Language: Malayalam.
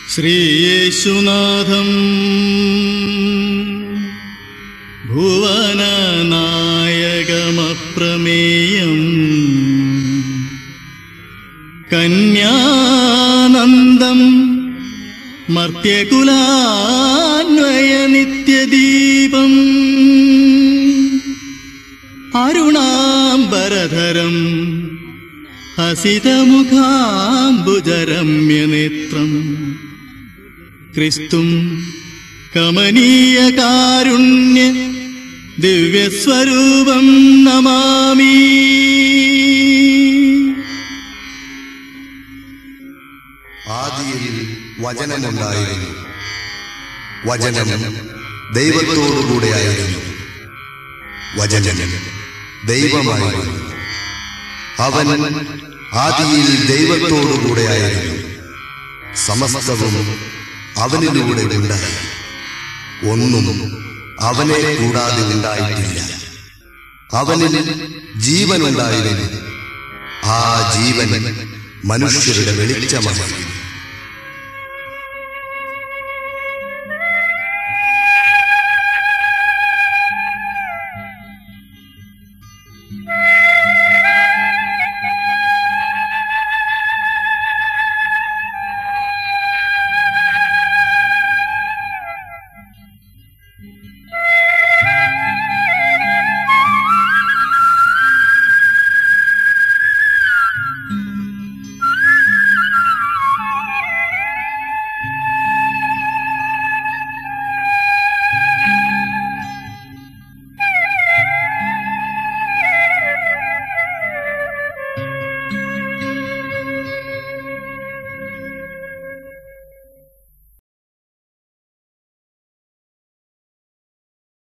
ശ്രീയേശുനാഥം ഭുവനനായകമപ്രമേയം കന്യാനന്ദം മർത്യകുലാന്വയ നിത്യദീപം അരുണാംബരധരം ഹസിതമുഖാംബുജരമ്യനേത്രം ക്രിസ്തും കമനീയകാരുണ്യ ദിവ്യസ്വരൂപം നമാമി ആദിയിൽ വചനമുണ്ടായിരുന്നു വചനം ദൈവത്തോടുകൂടെയായിരുന്നു വചനം ദൈവമായിരുന്നു അവൻ ആദിയിൽ ദൈവത്തോടുകൂടെയായിരുന്നു സമസ്തവും അവനിലൂടെ ഉണ്ടായി ഒന്നും അവനെ കൂടാതെ ഉണ്ടായിട്ടില്ല അവനിൽ ജീവനുണ്ടായിരുന്നു ആ ജീവൻ മനുഷ്യരുടെ വെളിച്ചമായിരുന്നു